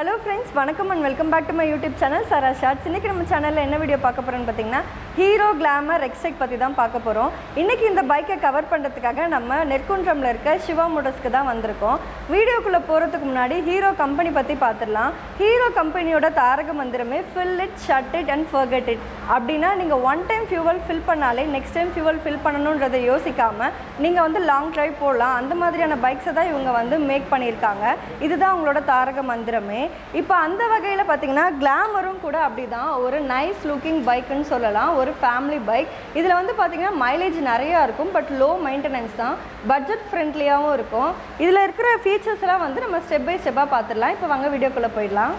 hello friends வணக்கம் and welcome back to my YouTube channel Sara shorts இன்றைக்கி நம்ம சேனலில் என்ன வீடியோ பார்க்க போகிறோம்னு பார்த்தீங்கன்னா ஹீரோ கிளாமர் எக்ஸெக் பற்றி தான் பார்க்க போகிறோம் இன்றைக்கி இந்த பைக்கை கவர் பண்ணுறதுக்காக நம்ம நெற்குன்றமில் இருக்க சிவா மோட்டர்ஸ்க்கு தான் வந்திருக்கோம் வீடியோக்குள்ளே போகிறதுக்கு முன்னாடி ஹீரோ கம்பெனி பற்றி பார்த்துடலாம் ஹீரோ கம்பெனியோட தாரக மந்திரமே fill it shut it and forget it அப்படின்னா நீங்கள் ஒன் டைம் ஃபியூவல் ஃபில் பண்ணாலே நெக்ஸ்ட் டைம் ஃபியூவல் ஃபில் பண்ணணுன்றதை யோசிக்காமல் நீங்கள் வந்து லாங் ட்ரைவ் போகலாம் அந்த மாதிரியான பைக்ஸை தான் இவங்க வந்து மேக் பண்ணியிருக்காங்க இதுதான் உங்களோட தாரக மந்திரமே இப்போ அந்த வகையில் பார்த்தீங்கன்னா கிளாமரும் கூட அப்படி தான் ஒரு நைஸ் லுக்கிங் பைக்குன்னு சொல்லலாம் ஒரு ஃபேமிலி பைக் இதில் வந்து பார்த்தீங்கன்னா மைலேஜ் நிறையா இருக்கும் பட் லோ மெயின்டெனன்ஸ் தான் பட்ஜெட் ஃப்ரெண்ட்லியாகவும் இருக்கும் இதில் இருக்கிற ஃபீச்சர்ஸ்லாம் வந்து நம்ம ஸ்டெப் பை ஸ்டெப்பாக பார்த்துடலாம் இப்போ வாங்க வீடியோக்குள்ளே போயிடலாம்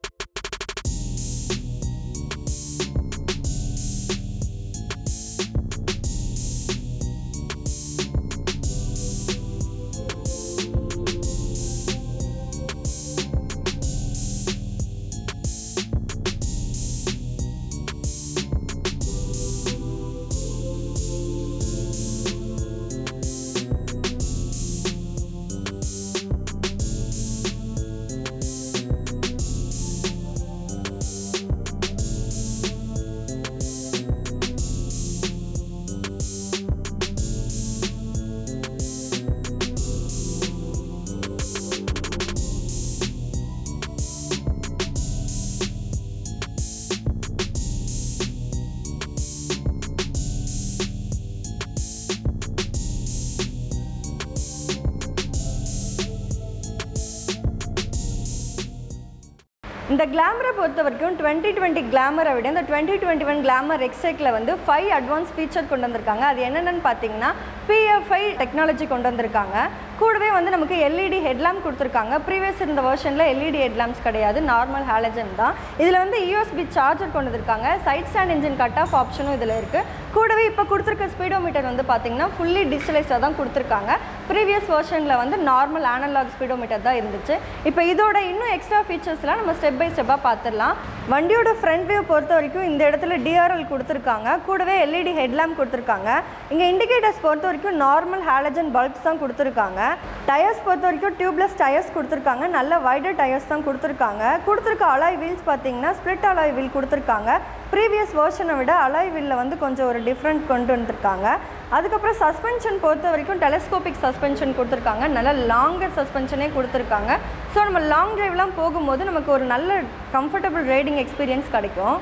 இந்த கிளாமரை பொறுத்த வரைக்கும் டுவெண்ட்டி டுவெண்ட்டி கிளாமரை விட இந்த டுவெண்ட்டி டுவெண்ட்டி ஒன் கிளாமர் எக்ஸைக்கில் வந்து ஃபைவ் அட்வான்ஸ் ஃபீச்சர் கொண்டு வந்திருக்காங்க அது என்னென்னு பார்த்தீங்கன்னா பிஎஃப்ஐ டெக்னாலஜி கொண்டு வந்திருக்காங்க கூடவே வந்து நமக்கு எல்இடி ஹெட்லாம்ப் கொடுத்துருக்காங்க ப்ரீவியஸ் இருந்த வெர்ஷனில் எல்இடி ஹெட்லாம்ப்ஸ் கிடையாது நார்மல் ஹாலஜன் தான் இதில் வந்து யூஎஸ்பி சார்ஜர் கொண்டு வந்திருக்காங்க side stand engine cut off ஆப்ஷனும் இதில் இருக்குது கூடவே இப்போ கொடுத்துருக்க ஸ்பீடோமீட்டர் வந்து பார்த்தீங்கன்னா ஃபுல்லி டிஜிட்டலைஸ்டாக தான் கொடுத்துருக்காங்க ப்ரீவியஸ் வெர்ஷனில் வந்து நார்மல் அனலாக் ஸ்பீடோமீட்டர் தான் இருந்துச்சு இப்போ இதோட இன்னும் எக்ஸ்ட்ரா ஃபீச்சர்ஸ்லாம் நம்ம ஸ்டெப் பை ஸ்டெப்பாக பார்த்துடலாம் வண்டியோட ஃப்ரண்ட் வியூ பொறுத்த வரைக்கும் இந்த இடத்துல டிஆர்எல் கொடுத்துருக்காங்க கூடவே எல்இடி ஹெட்லாம்ப் கொடுத்துருக்காங்க இங்கே இண்டிகேட்டர்ஸ் பொறுத்த வரைக்கும் நார்மல் ஹாலஜன் பல்ப்ஸ் தான் கொடுத்துருக்காங்க டயர்ஸ் பொறுத்த வரைக்கும் டியூப்லெஸ் டயர்ஸ் கொடுத்துருக்காங்க நல்ல வைடர் டயர்ஸ் தான் கொடுத்துருக்காங்க கொடுத்துருக்க அலாய் வீல்ஸ் பார்த்தீங்கன்னா ஸ்ப்ளிட் அலாய் வீல் கொடுத்துருக்காங்க ப்ரீவியஸ் வேர்ஷனை விட அலாய் வீலில் வந்து கொஞ்சம் ஒரு டிஃப்ரெண்ட் கொண்டு வந்திருக்காங்க அதுக்கப்புறம் சஸ்பென்ஷன் பொறுத்த வரைக்கும் டெலஸ்கோபிக் சஸ்பென்ஷன் கொடுத்துருக்காங்க நல்ல லாங்கர் சஸ்பென்ஷனே கொடுத்துருக்காங்க ஸோ நம்ம லாங் டிரைவ்லாம் போகும்போது நமக்கு ஒரு நல்ல கம்ஃபர்டபுள் ரைடிங் எக்ஸ்பீரியன்ஸ் கிடைக்கும்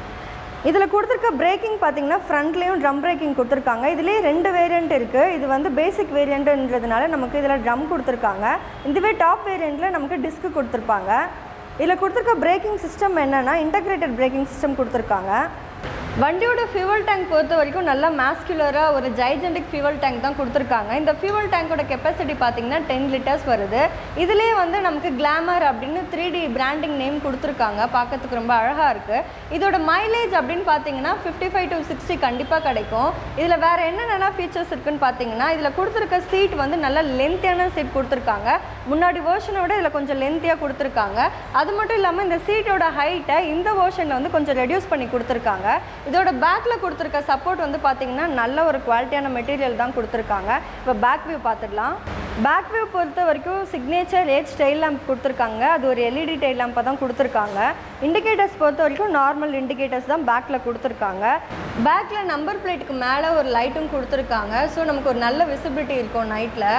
இதில் கொடுத்துருக்க பிரேக்கிங் பார்த்தீங்கன்னா ஃப்ரண்ட்லேயும் ட்ரம் பிரேக்கிங் கொடுத்துருக்காங்க இதுலேயே ரெண்டு வேரியண்ட் இருக்குது இது வந்து பேசிக் வேரியண்ட்டுன்றதுனால நமக்கு இதில் ட்ரம் கொடுத்துருக்காங்க இதுவே டாப் வேரியண்ட்டில் நமக்கு டிஸ்க் கொடுத்துருப்பாங்க இதில் கொடுத்துருக்க பிரேக்கிங் சிஸ்டம் என்னென்னா இன்டகிரேட்டட் பிரேக்கிங் சிஸ்டம் கொடுத்துருக்காங்க வண்டியோட ஃபியூவல் டேங்க் பொறுத்த வரைக்கும் நல்லா மேஸ்குலராக ஒரு ஜைஜெண்டிக் ஃபியூவல் டேங்க் தான் கொடுத்துருக்காங்க இந்த ஃபியூவல் டேங்கோட கெப்பாசிட்டி பார்த்தீங்கன்னா டென் லிட்டர்ஸ் வருது இதிலே வந்து நமக்கு கிளாமர் அப்படின்னு த்ரீ டி பிராண்டிங் நேம் கொடுத்துருக்காங்க பார்க்கறதுக்கு ரொம்ப அழகாக இருக்குது இதோட மைலேஜ் அப்படின்னு பார்த்தீங்கன்னா ஃபிஃப்டி ஃபைவ் டு சிக்ஸ்டி கண்டிப்பாக கிடைக்கும் இதில் வேறு என்னென்ன ஃபீச்சர்ஸ் இருக்குன்னு பார்த்தீங்கன்னா இதில் கொடுத்துருக்க சீட் வந்து நல்லா லென்த்தியான சீட் கொடுத்துருக்காங்க முன்னாடி வேர்ஷனோட இதில் கொஞ்சம் லென்த்தியாக கொடுத்துருக்காங்க அது மட்டும் இல்லாமல் இந்த சீட்டோட ஹைட்டை இந்த வேர்ஷனில் வந்து கொஞ்சம் ரெடியூஸ் பண்ணி கொடுத்துருக்காங்க இதோட பேக்கில் கொடுத்துருக்க சப்போர்ட் வந்து பார்த்தீங்கன்னா நல்ல ஒரு குவாலிட்டியான மெட்டீரியல் தான் கொடுத்துருக்காங்க இப்போ பேக் வியூ பார்த்துடலாம் பேக் வியூ பொறுத்த வரைக்கும் சிக்னேச்சர் ஏஜ் டெயில் லேம்ப் கொடுத்துருக்காங்க அது ஒரு எல்இடி டெயில் லேம்பை தான் கொடுத்துருக்காங்க இண்டிகேட்டர்ஸ் பொறுத்த வரைக்கும் நார்மல் இண்டிகேட்டர்ஸ் தான் பேக்கில் கொடுத்துருக்காங்க பேக்கில் நம்பர் பிளேட்டுக்கு மேலே ஒரு லைட்டும் கொடுத்துருக்காங்க ஸோ நமக்கு ஒரு நல்ல விசிபிலிட்டி இருக்கும் நைட்டில்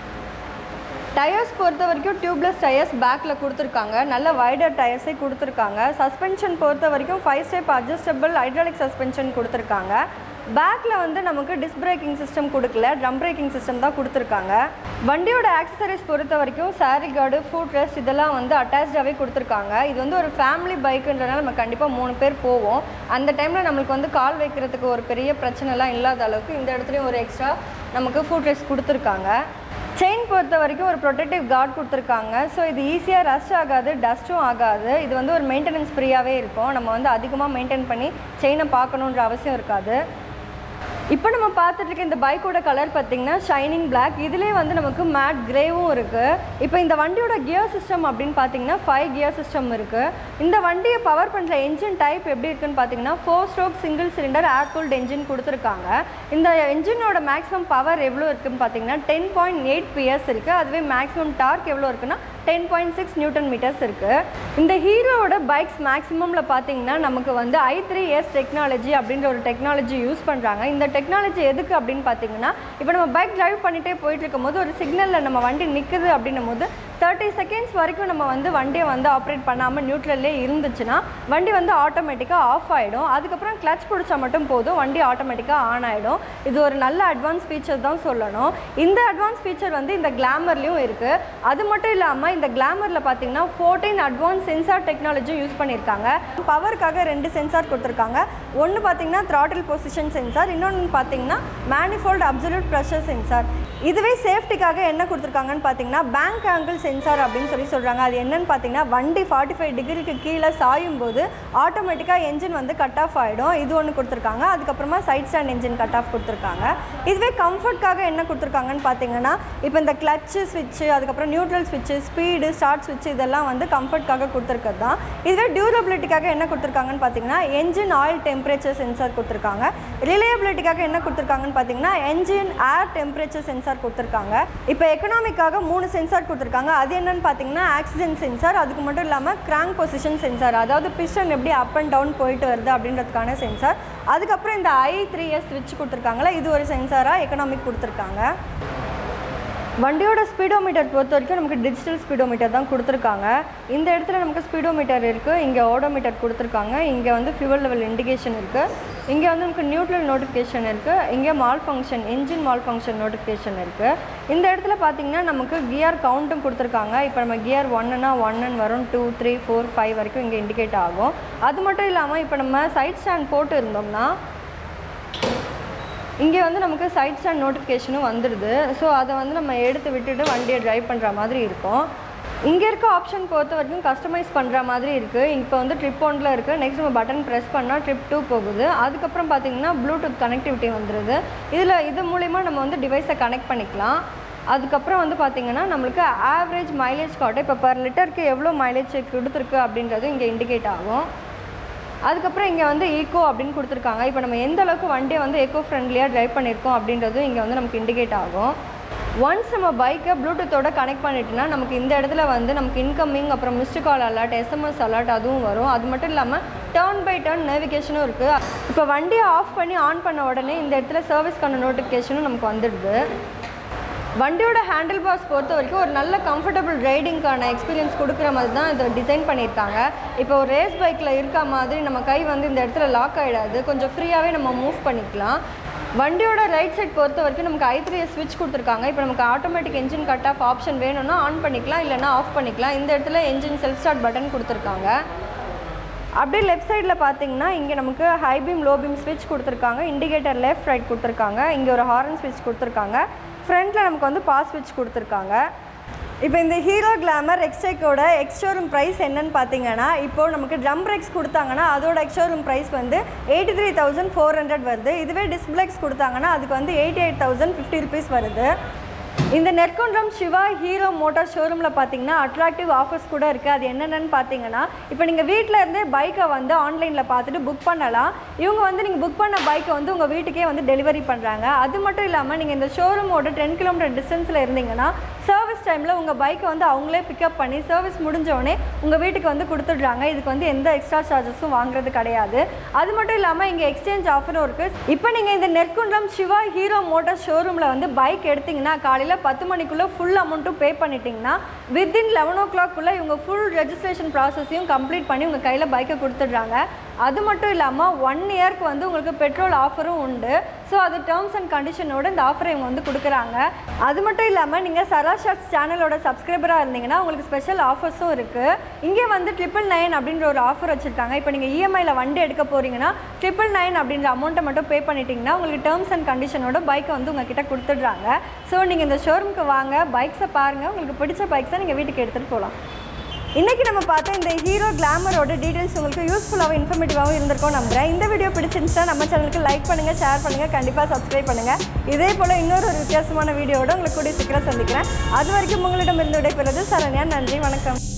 டயர்ஸ் பொறுத்த வரைக்கும் டியூப்லெஸ் டயர்ஸ் பேக்கில் கொடுத்துருக்காங்க நல்ல வைடர் டயர்ஸே கொடுத்துருக்காங்க சஸ்பென்ஷன் பொறுத்த வரைக்கும் five step adjustable hydraulic suspension கொடுத்துருக்காங்க பேக்கில் வந்து நமக்கு டிஸ்க் பிரேக்கிங் சிஸ்டம் கொடுக்கல ட்ரம் பிரேக்கிங் சிஸ்டம் தான் கொடுத்துருக்காங்க வண்டியோட ஆக்சசரிஸ் பொறுத்த வரைக்கும் சாரி கார்டு ஃபுட் ரெஸ்ட் இதெல்லாம் வந்து அட்டாச்சாகவே கொடுத்துருக்காங்க இது வந்து ஒரு ஃபேமிலி பைக்குன்றனால நம்ம கண்டிப்பாக மூணு பேர் போவோம் அந்த டைமில் நம்மளுக்கு வந்து கால் வைக்கிறதுக்கு ஒரு பெரிய பிரச்சனைலாம் இல்லாத அளவுக்கு இந்த இடத்துலையும் ஒரு எக்ஸ்ட்ரா நமக்கு ஃபுட் ரெஸ்ட் கொடுத்துருக்காங்க செயின் பொறுத்த வரைக்கும் ஒரு ப்ரொடெக்டிவ் கார்டு கொடுத்துருக்காங்க ஸோ இது ஈஸியாக ரஷ் ஆகாது டஸ்ட்டும் ஆகாது இது வந்து ஒரு மெயின்டெனன்ஸ் ஃப்ரீயாகவே இருக்கும் நம்ம வந்து அதிகமாக மெயின்டைன் பண்ணி செயினை பார்க்கணுன்ற அவசியம் இருக்காது இப்போ நம்ம பார்த்துட்டு இருக்க இந்த பைக்கோட கலர் பார்த்தீங்கன்னா ஷைனிங் Black இதுலேயே வந்து நமக்கு மேட் கிரேவும் இருக்குது இப்போ இந்த வண்டியோட கியர் சிஸ்டம் அப்படின்னு பார்த்தீங்கன்னா ஃபைவ் கியர் சிஸ்டம் இருக்குது இந்த வண்டியை பவர் பண்ணுற என்ஜின் டைப் எப்படி இருக்குன்னு பார்த்தீங்கன்னா four stroke single cylinder air cooled engine கொடுத்துருக்காங்க இந்த என்ஜினோட மேக்ஸிமம் பவர் எவ்வளோ இருக்குன்னு பார்த்தீங்கன்னா டென் பாயிண்ட் எயிட் பிஎஸ் இருக்குது அதுவே மேக்ஸிமம் டார்க் எவ்வளோ இருக்குன்னா ten point six newton metres இருக்குது இந்த ஹீரோவோட பைக்ஸ் மேக்ஸிமமில் பார்த்தீங்கன்னா நமக்கு வந்து ஐ த்ரீ எஸ் டெக்னாலஜி அப்படின்ற ஒரு டெக்னாலஜி யூஸ் பண்ணுறாங்க இந்த டெக்னாலஜி எதுக்கு அப்படின்னு பார்த்தீங்கன்னா இப்போ நம்ம பைக் டிரைவ் பண்ணிகிட்டே போயிட்டு இருக்கும்போது ஒரு சிக்னலில் நம்ம வண்டி நிற்குது அப்படின்னும் போது தேர்ட்டி செகண்ட்ஸ் வரைக்கும் நம்ம வந்து வண்டியை வந்து ஆப்ரேட் பண்ணாமல் நியூட்ரல்லே இருந்துச்சுன்னா வண்டி வந்து ஆட்டோமேட்டிக்காக ஆஃப் ஆகிடும் அதுக்கப்புறம் கிளச் பிடிச்சா மட்டும் போதும் வண்டி ஆட்டோமேட்டிக்காக ஆன் ஆகிடும் இது ஒரு நல்ல அட்வான்ஸ் ஃபீச்சர் தான் சொல்லணும் இந்த அட்வான்ஸ் ஃபீச்சர் வந்து இந்த கிளாமர்லேயும் இருக்குது அது மட்டும் இல்லாமல் இந்த கிளாமரில் பார்த்தீங்கன்னா fourteen advance sensor technology use பண்ணியிருக்காங்க பவருக்காக ரெண்டு சென்சார் கொடுத்துருக்காங்க ஒன்று பார்த்தீங்கன்னா throttle பொசிஷன் சென்சார் இன்னொன்று பார்த்தீங்கன்னா மேனிஃபோல்ட் அப்சல்யூட் ப்ரெஷர் சென்சார் இதுவே சேஃப்டிக்காக என்ன கொடுத்துருக்காங்கன்னு பார்த்தீங்கன்னா பேங்க் ஆங்கிள் சென்சார் அப்படின்னு சொல்லி சொல்கிறாங்க அது என்னன்னு பார்த்தீங்கன்னா வண்டி ஃபார்ட்டி ஃபைவ் டிகிரிக்கு கீழே சாயும் போது ஆட்டோமேட்டிக்காக என்ஜின் வந்து கட் ஆஃப் ஆகிடும் இது ஒன்று கொடுத்துருக்காங்க அதுக்கப்புறமா side stand engine cut off கொடுத்துருக்காங்க இதுவே கம்ஃபர்ட்காக என்ன கொடுத்துருக்காங்கன்னு பார்த்தீங்கன்னா இப்போ இந்த கிளச்சு ஸ்விட்ச்சு அதுக்கப்புறம் நியூட்ரல் ஸ்விட்ச்சு ஸ்பீடு ஸ்டார்ட் ஸ்விட்ச் இதெல்லாம் வந்து கம்ஃபர்ட்காக கொடுத்துருக்கிறது தான் இதுவே டியூரபிலிட்டிக்காக என்ன கொடுத்துருக்காங்கன்னு பார்த்தீங்கன்னா என்ஜின் ஆயில் டெம்பரேச்சர் சென்சார் கொடுத்துருக்காங்க ரிலையபிலிட்டிக்காக என்ன கொடுத்துருக்காங்கன்னு பார்த்தீங்கன்னா என்ஜின் ஏர் டெம்பரேச்சர் சென்சார் கொடுத்துருக்காங்க இப்போ எக்கனாமிக்காக மூணு சென்சார் கொடுத்துருக்காங்க அது என்னன்னு பார்த்தீங்கன்னா ஆக்சிஜன் சென்சார் அதுக்கு மட்டும் இல்லாமல் கிராங்க் பொசிஷன் சென்சார் அதாவது பிஸ்டன் எப்படி அப் அண்ட் டவுன் போயிட்டு வருது அப்படின்றதுக்கான சென்சார் அதுக்கப்புறம் இந்த ஐ த்ரீ எஸ் ஸ்விட்ச் கொடுத்துருக்காங்களா இது ஒரு சென்சாராக எக்கனாமிக் கொடுத்துருக்காங்க வண்டியோட ஸ்பீடோமீட்டர் பொறுத்த வரைக்கும் நமக்கு டிஜிட்டல் ஸ்பீடோமீட்டர் தான் கொடுத்துருக்காங்க இந்த இடத்துல நமக்கு ஸ்பீடோமீட்டர் இருக்குது இங்கே ஓடோமீட்டர் கொடுத்துருக்காங்க இங்கே வந்து ஃபியூவல் லெவல் இண்டிகேஷன் இருக்குது இங்கே வந்து நமக்கு நியூட்ரல் நோட்டிஃபிகேஷன் இருக்குது இங்கே malfunction engine malfunction notification இருக்குது இந்த இடத்துல பார்த்தீங்கன்னா நமக்கு கியர் கவுண்ட்டும் கொடுத்துருக்காங்க இப்போ நம்ம கியர் ஒன்னுனா ஒன்னு வரும் டூ த்ரீ ஃபோர் ஃபைவ் வரைக்கும் இங்கே இண்டிகேட் ஆகும் அது மட்டும் இல்லாமல் இப்போ நம்ம சைட் ஸ்டாண்ட் போட்டு இருந்தோம்னா இங்கே வந்து நமக்கு சைட் ஸ்டாண்ட் நோட்டிஃபிகேஷனும் வந்துடுது ஸோ அதை வந்து நம்ம எடுத்து விட்டுட்டு வண்டியை டிரைவ் பண்ணுற மாதிரி இருக்கும் இங்கே இருக்க ஆப்ஷன் பொறுத்த வரைக்கும் கஸ்டமைஸ் பண்ணுற மாதிரி இருக்குது இப்போ வந்து ட்ரிப் ஒன்ல இருக்குது நெக்ஸ்ட் நம்ம பட்டன் ப்ரெஸ் பண்ணால் ட்ரிப் டூ போகுது அதுக்கப்புறம் பார்த்தீங்கன்னா ப்ளூடூத் கனெக்டிவிட்டி வந்துடுது இதில் இது மூலிமா நம்ம வந்து டிவைஸை கனெக்ட் பண்ணிக்கலாம் அதுக்கப்புறம் வந்து பார்த்தீங்கன்னா நம்மளுக்கு ஆவரேஜ் மைலேஜ் காட்டும் இப்போ பர் லிட்டருக்கு எவ்வளோ மைலேஜ் கொடுத்துருக்கு அப்படின்றது இங்கே இண்டிகேட் ஆகும் அதுக்கப்புறம் இங்கே வந்து ஈக்கோ அப்படின்னு கொடுத்துருக்காங்க இப்போ நம்ம எந்த அளவுக்கு வண்டியை வந்து எக்கோ ஃப்ரெண்ட்லியாக ட்ரைவ் பண்ணியிருக்கோம் அப்படின்றதும் இங்கே வந்து நமக்கு இண்டிகேட் ஆகும் ஒன்ஸ் நம்ம பைக்கை ப்ளூடூத்தோட கனெக்ட் பண்ணிட்டோம்னா நமக்கு இந்த இடத்துல வந்து நமக்கு இன்கமிங் அப்புறம் missed call alert SMS alert அதுவும் வரும் அது மட்டும் இல்லாமல் டேர்ன் பை டேர்ன் நேவிகேஷனும் இருக்குது இப்போ வண்டியை ஆஃப் பண்ணி ஆன் பண்ண உடனே இந்த இடத்துல சர்வீஸ்க்கான நோட்டிஃபிகேஷனும் நமக்கு வந்துடுது வண்டியோட ஹேண்டில் பார்ஸ் பொறுத்த வரைக்கும் ஒரு நல்ல கம்ஃபர்டபுள் ரைடிங்க்கான எக்ஸ்பீரியன்ஸ் கொடுக்குற மாதிரி தான் இதை டிசைன் பண்ணியிருக்காங்க இப்போ ஒரு ரேஸ் பைக்கில் இருக்க மாதிரி நம்ம கை வந்து இந்த இடத்துல லாக் ஆகிடாது கொஞ்சம் ஃப்ரீயாகவே நம்ம மூவ் பண்ணிக்கலாம் வண்டியோட ரைட் சைட் பொறுத்த வரைக்கும் நமக்கு ஐ த்ரீ ஸ்விட்ச் கொடுத்துருக்காங்க இப்போ நமக்கு automatic engine cut off option வேணும்னா ஆன் பண்ணிக்கலாம் இல்லைனா ஆஃப் பண்ணிக்கலாம் இந்த இடத்துல என்ஜின் செல்ஃப் ஸ்டார்ட் பட்டன் கொடுத்துருக்காங்க அப்படியே லெஃப்ட் சைடில் பார்த்தீங்கன்னா இங்கே நமக்கு ஹை பீம் லோ பீம் ஸ்விட்ச் கொடுத்துருக்காங்க இண்டிகேட்டர் லெஃப்ட் ரைட் கொடுத்துருக்காங்க இங்கே ஒரு ஹாரன் ஸ்விட்ச் கொடுத்துருக்காங்க ஃப்ரண்ட்டில் நமக்கு வந்து பாஸ் ஸ்விட்ச் கொடுத்துருக்காங்க இப்போ இந்த ஹீரோ கிளாமர் எக்ஸ்டெக்கோட எக்ஸ்ஷோரூம் ப்ரைஸ் என்னன்னு பார்த்தீங்கன்னா இப்போது நமக்கு ட்ரம் பிரேக்ஸ் கொடுத்தாங்கன்னா அதோட எக்ஸ்ஷோரூம் ப்ரைஸ் வந்து eighty three thousand four hundred வருது இதுவே டிஸ்பிளேக்ஸ் கொடுத்தாங்கன்னா அதுக்கு வந்து eighty eight thousand fifty rupees வருது இந்த நெற்குன்றம் சிவா ஹீரோ மோட்டார் ஷோரூமில் பார்த்தீங்கன்னா அட்ராக்டிவ் ஆஃபர்ஸ் கூட இருக்குது அது என்னென்னு பார்த்தீங்கன்னா இப்போ நீங்கள் வீட்டில் இருந்தே பைக்கை வந்து ஆன்லைனில் பார்த்துட்டு புக் பண்ணலாம் இவங்க வந்து நீங்கள் புக் பண்ண பைக்கை வந்து உங்கள் வீட்டுக்கே வந்து டெலிவரி பண்ணுறாங்க அது மட்டும் இல்லாமல் நீங்கள் இந்த ஷோரூமோட டென் கிலோமீட்டர் டிஸ்டன்ஸில் இருந்தீங்கன்னா சர்வீஸ் டைமில் உங்கள் பைக்கை வந்து அவங்களே பிக்கப் பண்ணி சர்வீஸ் முடிஞ்சோடனே உங்கள் வீட்டுக்கு வந்து கொடுத்துட்றாங்க இதுக்கு வந்து எந்த எக்ஸ்ட்ரா சார்ஜஸும் வாங்குறது கிடையாது அது மட்டும் இல்லாமல் இங்கே எக்ஸ்சேஞ்ச் ஆஃபரும் இருக்குது இப்போ நீங்கள் இந்த நெற்குன்றம் சிவா ஹீரோ மோட்டார் ஷோரூமில் வந்து பைக் எடுத்தீங்கன்னா காலையில் பத்து மணிக்குள்ளே ஃபுல் அமௌண்ட்டும் பே பண்ணிட்டீங்கன்னா வித்தின் லெவன் ஓ கிளாக்குள்ளே இவங்க ஃபுல் ரெஜிஸ்ட்ரேஷன் ப்ராசஸையும் கம்ப்ளீட் பண்ணி உங்கள் கையில் பைக்கை கொடுத்துட்றாங்க அது மட்டும் இல்லாமல் ஒன் இயர்க்கு வந்து உங்களுக்கு பெட்ரோல் ஆஃபரும் உண்டு ஸோ அது டேர்ம்ஸ் அண்ட் கண்டிஷனோட இந்த ஆஃபரை இவங்க வந்து கொடுக்குறாங்க அது மட்டும் இல்லாமல் நீங்கள் சரா ஷார்ட்ஸ் சேனலோட சப்ஸ்கிரைபராக இருந்தீங்கன்னா உங்களுக்கு ஸ்பெஷல் ஆஃபர்ஸும் இருக்குது இங்கே வந்து ட்ரிபிள் நைன் அப்படின்ற ஒரு ஆஃபர் வச்சுருக்காங்க இப்போ நீங்கள் இஎம்ஐயில் வண்டி எடுக்க போகிறீங்கன்னா ட்ரிபிள் நைன் அப்படின்ற அமௌண்ட்டை மட்டும் பே பண்ணிட்டீங்கன்னா உங்களுக்கு டேர்ம்ஸ் அண்ட் கண்டிஷனோட பைக்கை வந்து உங்ககிட்ட கொடுத்துட்றாங்க ஸோ நீங்கள் இந்த ஷோரூமுக்கு வாங்க பைக்ஸை பாருங்கள் உங்களுக்கு பிடிச்ச பைக்ஸை நீங்கள் வீட்டுக்கு எடுத்துகிட்டு போகலாம் இன்றைக்கி நம்ம பார்த்த இந்த ஹீரோ கிளாமரோட டீடைல்ஸ் உங்களுக்கு யூஸ்ஃபுல்லாகவும் இன்ஃபர்மேட்டிவாகவும் இருந்திருக்கும் நம்புறேன் இந்த வீடியோ பிடிச்சிருந்துச்சுன்னா நம்ம சேனலுக்கு லைக் பண்ணுங்கள் ஷேர் பண்ணுங்கள் கண்டிப்பாக சப்ஸ்கிரைப் பண்ணுங்கள் இதே போல் இன்னொரு ஒரு வித்தியாசமான வீடியோவோட உங்களுக்கு கூடிய சீக்கிரம் சந்திக்கிறேன் அது வரைக்கும் உங்களிடம் இருந்து விடைபெறுவது சரண்யா நன்றி வணக்கம்